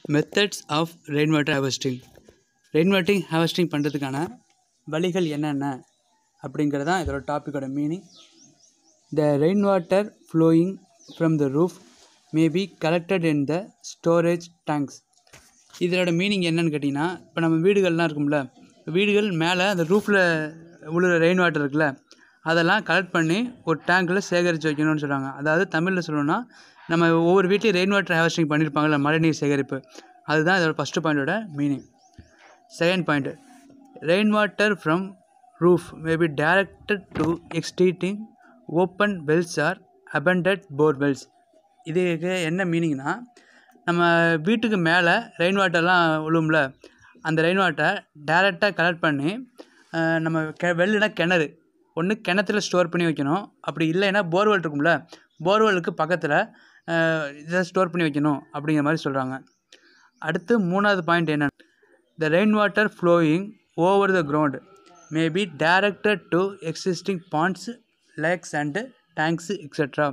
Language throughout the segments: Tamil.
methods of rain water harvesting rain watering harvesting பண்ணுறதுக்கான வழிகள் என்னென்ன அப்படிங்கிறது தான் இதோட டாப்பிக்கோட meaning the rain water flowing from the roof may be collected in the storage tanks இதோட மீனிங் என்னன்னு கேட்டிங்கன்னா இப்போ நம்ம வீடுகள்லாம் இருக்கும்ல வீடுகள் மேலே அந்த ரூஃபில் உள்ள ரெயின் வாட்டர் இருக்குல்ல அதெல்லாம் கலெக்ட் பண்ணி ஒரு டேங்க்கில் சேகரித்து வைக்கணும்னு சொல்கிறாங்க அதாவது தமிழில் சொல்லணும்னா நம்ம ஒவ்வொரு வீட்லேயும் ரெயின் வாட்டர் ஹார்வெஸ்டிங் பண்ணியிருப்பாங்கல்ல மழைநீர் சேகரிப்பு அதுதான் இதோட ஃபஸ்ட்டு பாயிண்டோட meaning second point rain water from roof may be directed to existing open wells or abandoned borewells இதுக்கு என்ன மீனிங்னா நம்ம வீட்டுக்கு மேலே ரெயின் வாட்டர்லாம் விழும்ல அந்த ரெயின் வாட்டர் டேரெக்டாக கலெக்ட் பண்ணி அஹ், நம்ம கெ வெள்ளுனா கிணறு ஒன்று கிணத்துல ஸ்டோர் பண்ணி வைக்கணும் அப்படி இல்லைன்னா போர்வெல் இருக்கும்ல போர்வெலுக்கு பக்கத்தில் இதை ஸ்டோர் பண்ணி வைக்கணும் அப்படிங்கிற மாதிரி சொல்கிறாங்க அடுத்து மூணாவது பாயிண்ட் என்ன the rain water flowing over the ground may be directed to existing ponds lakes and tanks etcetera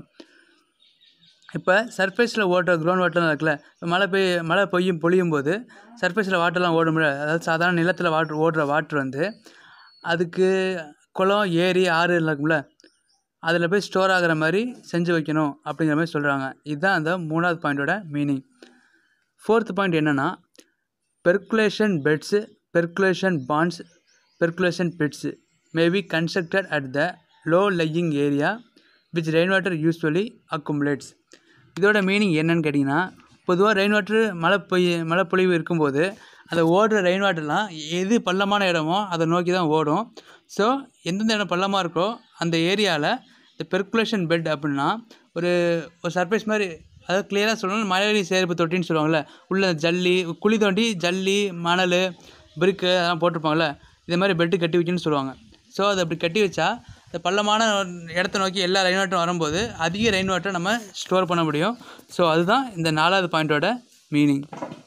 இப்போ சர்ஃபேஸில் ஓடுற கிரவுண்ட் வாட்டர்லாம் இருக்குல்ல இப்போ மழை பெய்ய மழை பொய்யும் பொழியும் போது சர்ஃபேஸில் வாட்டர்லாம் ஓட முடியாது அதாவது சாதாரண நிலத்தில் வாட்ரு ஓடுற வாட்ரு வந்து அதுக்கு குளம் ஏரி ஆறு இருக்கும்ல அதில் போய் ஸ்டோர் ஆகுற மாதிரி செஞ்சு வைக்கணும் அப்படிங்கிற மாதிரி சொல்கிறாங்க இதுதான் அந்த மூணாவது பாயிண்டோட மீனிங் ஃபோர்த் பாயிண்ட் என்னென்னா percolation beds percolation ponds percolation pits may be constructed at the low lying area which rain water usually accumulates இதோட மீனிங் என்னன்னு கேட்டிங்கன்னா பொதுவாக ரெயின் வாட்டர் மழை பொய்ய மழை பொழிவு இருக்கும்போது அந்த ஓடுற ரெயின் வாட்டர்லாம் எது பள்ளமான இடமோ அதை நோக்கி தான் ஓடும் ஸோ எந்தெந்த இடம் பள்ளமாக இருக்கோ அந்த ஏரியாவில் இந்த பெர்குலேஷன் பெட் அப்படின்னா ஒரு ஒரு சர்ஃபேஸ் மாதிரி அதாவது கிளியராக சொல்லணும் மழைநீர் சேர்ப்பு தொட்டின்னு சொல்லுவாங்கள்ல உள்ள ஜல்லி குழி தோண்டி ஜல்லி மணல் பிரிக்கு அதெல்லாம் போட்டிருப்பாங்கள்ல இது மாதிரி பெட்டு கட்டி வைக்கணும்னு சொல்லுவாங்க ஸோ அதை அப்படி கட்டி வச்சா இந்த பள்ளமான இடத்த நோக்கி எல்லா ரெயின் வாட்டரும் வரும்போது அதிக ரெயின் வாட்டரை நம்ம ஸ்டோர் பண்ண முடியும் ஸோ அதுதான் இந்த நாலாவது பாயிண்டோட மீனிங்